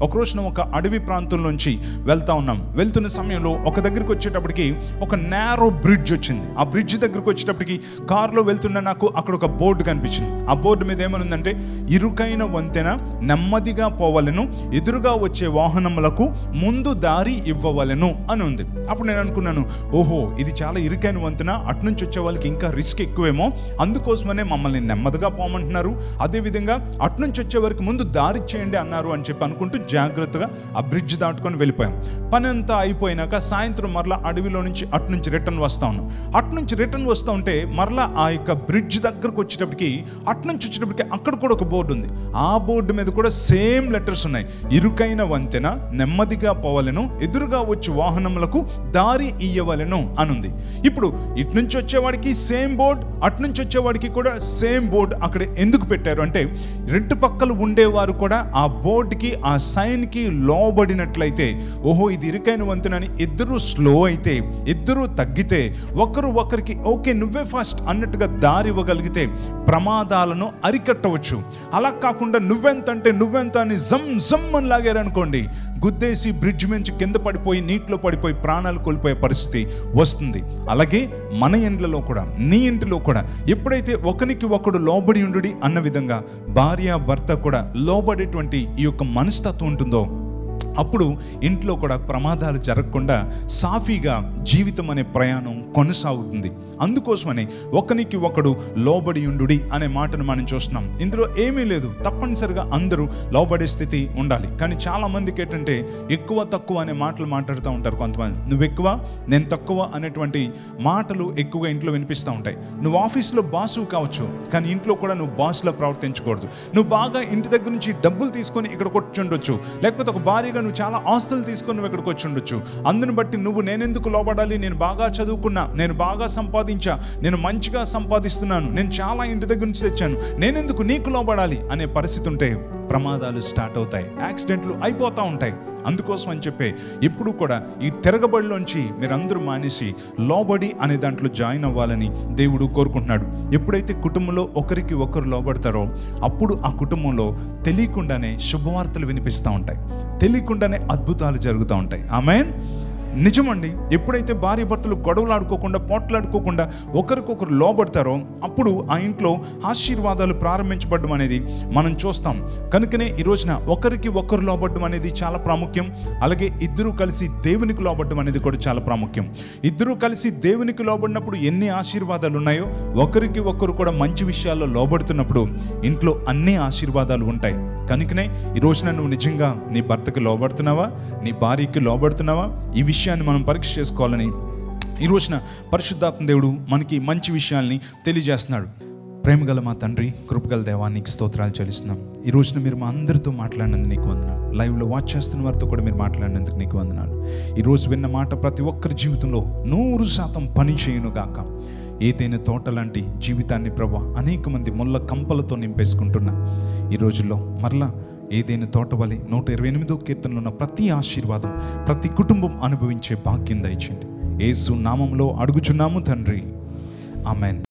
ఒక రోజున ఒక అడవి ప్రాంతం నుంచి వెళ్తా ఉన్నాం వెళ్తున్న సమయంలో ఒక దగ్గరికి వచ్చేటప్పటికి ఒక నేరో బ్రిడ్జ్ వచ్చింది ఆ బ్రిడ్జ్ దగ్గరికి వచ్చేటప్పటికి కారులో వెళ్తున్న నాకు అక్కడ ఒక బోర్డు కనిపించింది ఆ బోర్డు మీద ఏమనుందంటే ఇరుకైన వంతెన నెమ్మదిగా పోవలను ఎదురుగా వచ్చే వాహనములకు ముందు దారి ఇవ్వవలెను అని ఉంది అప్పుడు నేను అనుకున్నాను ఓహో ఇది చాలా ఇరుకైన వంతెన అటు నుంచి వచ్చే వాళ్ళకి ఇంకా రిస్క్ ఎక్కువేమో అందుకోసమనే మమ్మల్ని నెమ్మదిగా పోమంటున్నారు అదేవిధంగా అటు నుంచి వచ్చే వరకు ముందు దారి చేయండి అన్నారు అని చెప్పి అనుకుంటూ జాగ్రత్తగా ఆ బ్రిడ్జ్ దాటుకొని వెళ్ళిపోయాం పని అంతా అయిపోయినాక సాయంత్రం మరలా అడవిలో నుంచి అటు నుంచి రిటర్న్ వస్తా ఉన్నాం అటు నుంచి రిటర్న్ వస్తూ ఉంటే మరలా ఆ యొక్క బ్రిడ్జ్ దగ్గరకు వచ్చేటప్పటికి అటు నుంచి వచ్చేటప్పటికి అక్కడ కూడా ఒక బోర్డు ఉంది ఆ బోర్డు మీద కూడా సేమ్ లెటర్స్ ఉన్నాయి ఇరుకైన వంతెన నెమ్మదిగా పోవలను ఎదురుగా వచ్చి వాహనములకు దారి ఇయ్యవలెను అని ఉంది ఇప్పుడు ఇటు నుంచి వచ్చేవాడికి సేమ్ బోర్డ్ అటు నుంచి వచ్చేవాడికి కూడా సేమ్ బోర్డ్ అక్కడ ఎందుకు పెట్టారు అంటే రెండు పక్కలు ఉండేవారు కూడా ఆ బోర్డుకి ఆ సైన్కి లోబడినట్లయితే ఓహో ఇది ఇరుకైన వంతెనని ఇద్దరు స్లో అయితే ఇద్దరు తగ్గితే ఒకరు ఒకరికి ఓకే నువ్వే ఫస్ట్ అన్నట్టుగా దారి ఇవ్వగలిగితే ప్రమాదాలను అరికట్టవచ్చు అలా కాకుండా నువ్వెంత అంటే నువ్వెంత అని జమ్ జమ్ అని లాగారనుకోండి గుద్దేసి బ్రిడ్జ్ నుంచి కింద పడిపోయి నీటిలో పడిపోయి ప్రాణాలు కోల్పోయే పరిస్థితి వస్తుంది అలాగే మన ఇండ్లలో కూడా నీ ఇంటిలో కూడా ఎప్పుడైతే ఒకరికి ఒకడు లోబడి ఉండు అన్న విధంగా భార్య భర్త కూడా లోబడేటువంటి ఈ యొక్క మనస్తత్వం ఉంటుందో అప్పుడు ఇంట్లో కూడా ప్రమాదాలు జరగకుండా సాఫీగా జీవితం అనే ప్రయాణం కొనసాగుతుంది అందుకోసమని ఒకనికి ఒకడు లోబడి ఉండుడి అనే మాటను మనం చూస్తున్నాం ఇందులో ఏమీ లేదు తప్పనిసరిగా అందరూ లోబడే స్థితి ఉండాలి కానీ చాలా మందికి ఏంటంటే ఎక్కువ తక్కువ అనే మాటలు మాట్లాడుతూ ఉంటారు కొంతమంది నువ్వు ఎక్కువ నేను తక్కువ అనేటువంటి మాటలు ఎక్కువగా ఇంట్లో వినిపిస్తూ ఉంటాయి నువ్వు ఆఫీస్లో బాసు కావచ్చు కానీ ఇంట్లో కూడా నువ్వు బాస్లో ప్రవర్తించకూడదు నువ్వు బాగా ఇంటి దగ్గర నుంచి డబ్బులు తీసుకొని ఇక్కడ కూర్చుండొచ్చు లేకపోతే ఒక భారీగా నువ్వు చాలా ఆస్తులు తీసుకొని నువ్వు ఇక్కడికి వచ్చి ఉండొచ్చు అందుని బట్టి నువ్వు నేనెందుకు లోబడాలి నేను బాగా చదువుకున్నా నేను బాగా సంపాదించా నేను మంచిగా సంపాదిస్తున్నాను నేను చాలా ఇంటి దగ్గర నుంచి తెచ్చాను నేనెందుకు నీకు లోబడాలి అనే పరిస్థితి ఉంటే ప్రమాదాలు స్టార్ట్ అవుతాయి యాక్సిడెంట్లు అయిపోతూ ఉంటాయి అందుకోసం అని చెప్పే ఎప్పుడు కూడా ఈ తిరగబడిలోంచి మీరందరూ మానేసి లోబడి అనే దాంట్లో జాయిన్ అవ్వాలని దేవుడు కోరుకుంటున్నాడు ఎప్పుడైతే కుటుంబంలో ఒకరికి ఒకరు లోబడతారో అప్పుడు ఆ కుటుంబంలో తెలియకుండానే శుభవార్తలు వినిపిస్తూ ఉంటాయి తెలియకుండానే అద్భుతాలు జరుగుతూ ఉంటాయి ఆమెన్ నిజమండి ఎప్పుడైతే భార్య భర్తలు గొడవలు ఆడుకోకుండా పోట్లాడుకోకుండా ఒకరికొకరు లోబడతారో అప్పుడు ఆ ఇంట్లో ఆశీర్వాదాలు ప్రారంభించబడడం అనేది మనం చూస్తాం కనుకనే ఈ రోజున ఒకరికి ఒకరు లోబడడం అనేది చాలా ప్రాముఖ్యం అలాగే ఇద్దరు కలిసి దేవునికి లోబడడం అనేది కూడా చాలా ప్రాముఖ్యం ఇద్దరు కలిసి దేవునికి లోబడినప్పుడు ఎన్ని ఆశీర్వాదాలు ఉన్నాయో ఒకరికి ఒకరు కూడా మంచి విషయాల్లో లోబడుతున్నప్పుడు ఇంట్లో అన్ని ఆశీర్వాదాలు ఉంటాయి కనుకనే ఈ రోజున నువ్వు నిజంగా నీ భర్తకి లోబడుతున్నావా నీ భార్యకి లోబడుతున్నావా ఈ విషయాన్ని మనం పరీక్ష చేసుకోవాలని ఈ రోజున పరిశుద్ధాత్మ దేవుడు మనకి మంచి విషయాల్ని తెలియజేస్తున్నాడు ప్రేమగల మా తండ్రి కృపగల దేవా నీకు స్తోత్రాలు చెల్లిస్తున్నాం ఈ రోజున మీరు మా అందరితో మాట్లాడినందుకు నీకు వందనాలు లైవ్లో వాచ్ చేస్తున్న వారితో కూడా మీరు మాట్లాడినందుకు నీకు వందనాలు ఈ రోజు విన్న మాట ప్రతి ఒక్కరి జీవితంలో నూరు శాతం పని చేయను గాక ఏదైనా తోట లాంటి జీవితాన్ని ప్రభా అనేక మంది ముళ్ళ కంపలతో నింపేసుకుంటున్నా ఈ రోజుల్లో మరలా ఏదైనా తోట వలె నూట ఇరవై ఎనిమిదో కీర్తనలో ఉన్న ప్రతి ఆశీర్వాదం ప్రతి కుటుంబం అనుభవించే భాగ్యం దయచేయండి ఏసు నామంలో అడుగుచున్నాము తండ్రి ఆమెన్